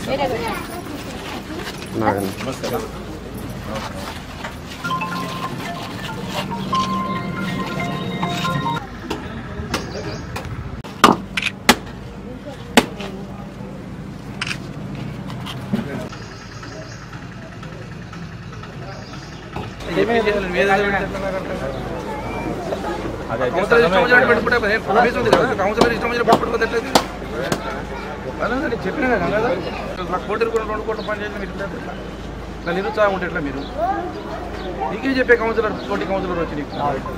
నాగన్ councillor ఇష్టం వచ్చినట్టు పెట్టుకుంటే నేను పర్మిషన్ ఉంది కదా కౌన్సిలర్ ఇష్టం వచ్చినట్టు పెట్టుకుంటే ఎట్లయితే అదే నేను చెప్పినా కదా నాకు కోటి రూపాయలు రెండు కోట్ల పని చేసి మీరు ఇట్లా ఎట్లా? ఇట్లా నిరుత్సాహం ఉంటే ఎట్లా మీరు నీకే చెప్పే కౌన్సిలర్ కోటి కౌన్సిలర్ వచ్చి నీకు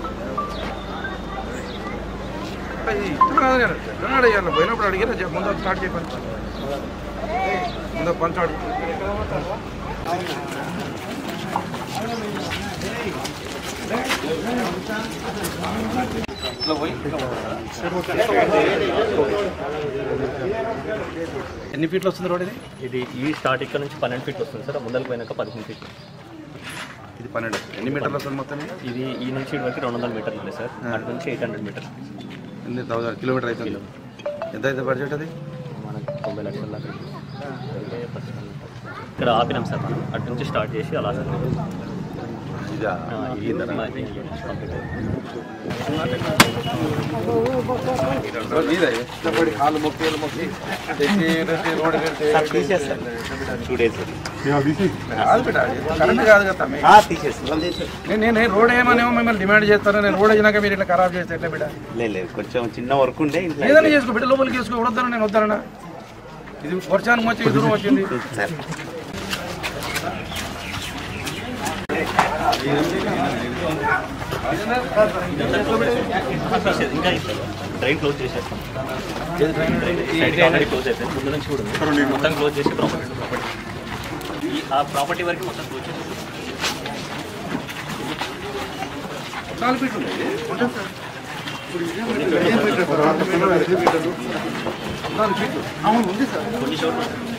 అది ఇష్టం కాదు నేను ఎట్లా అడిగాను పోయినప్పుడు అడిగిన ముందు స్టార్ట్ చేయమని ముందు పంచాడు ఇట్లా పోయి ఎన్ని ఫీట్లు వస్తుంది రోడ్ ఇది ఇది ఈ స్టార్ట్ ఇక్కడ నుంచి పన్నెండు ఫీట్ వస్తుంది సార్ ముందరికి పోయినాక పదిహేను ఫీట్ ఇది పన్నెండు ఎన్ని మీటర్లు వస్తుంది మొత్తం ఇది? ఇది ఈ నుంచి ఇటు వరకు రెండు వందల మీటర్లు ఉంది సార్ అటు నుంచి ఎయిట్ హండ్రెడ్ మీటర్స్ ఎన్ని థౌసండ్ కిలోమీటర్ అవుతుంది ఎంత అయితే బడ్జెట్ అది మనకు తొంభై లక్షల దాకా అయితే first ఇక్కడ ఆపినాం సార్ మనం అటు నుంచి స్టార్ట్ చేసి అలా సార్ ఇదా ఆ, ఇది మాది కంప్లీట్ ఇదే ఇష్టపడి కాళ్ళు మొక్కి ఏళ్ళు మొక్కి తెచ్చి తెచ్చి రోడ్డు కడితే టూ డేస్ కాదు బిడ్డ, కరెంట్ కాదు కదా తమ్మి. నేను నేను నేను రోడ్ ఏమనేమో మిమ్మల్ని డిమాండ్ చేస్తాను నేను రోడ్ అయినాక మీరు ఇట్లా ఖరాబ్ చేస్తే ఎట్లా బిడ్డ లేదు కొంచెం చిన్న వర్క్ ఉండే ఇంట్లో ఏదైనా చేసుకో బిడ్డ లోపలికి చేసుకో వద్దను నేను వద్దనా ఇది వర్షానికి వచ్చి దూరం వచ్చింది ఇంకా డ్రైన్ క్లోజ్ చేసేస్తాం సైడ్ ఆల్రెడీ క్లోజ్ అయిపోయింది ముందు నుంచి కూడా ఉంది. మొత్తం క్లోజ్ చేసి ప్రాపర్టీ ప్రాపర్టీ ఈ ఆ ప్రాపర్టీ వరకు మొత్తం క్లోజ్ చేసి నాలుగు ఫీట్లు ఉంది ఇది? ఉంటుంది సార్. నాలుగు ఫీట్లు కొన్ని చోట్ల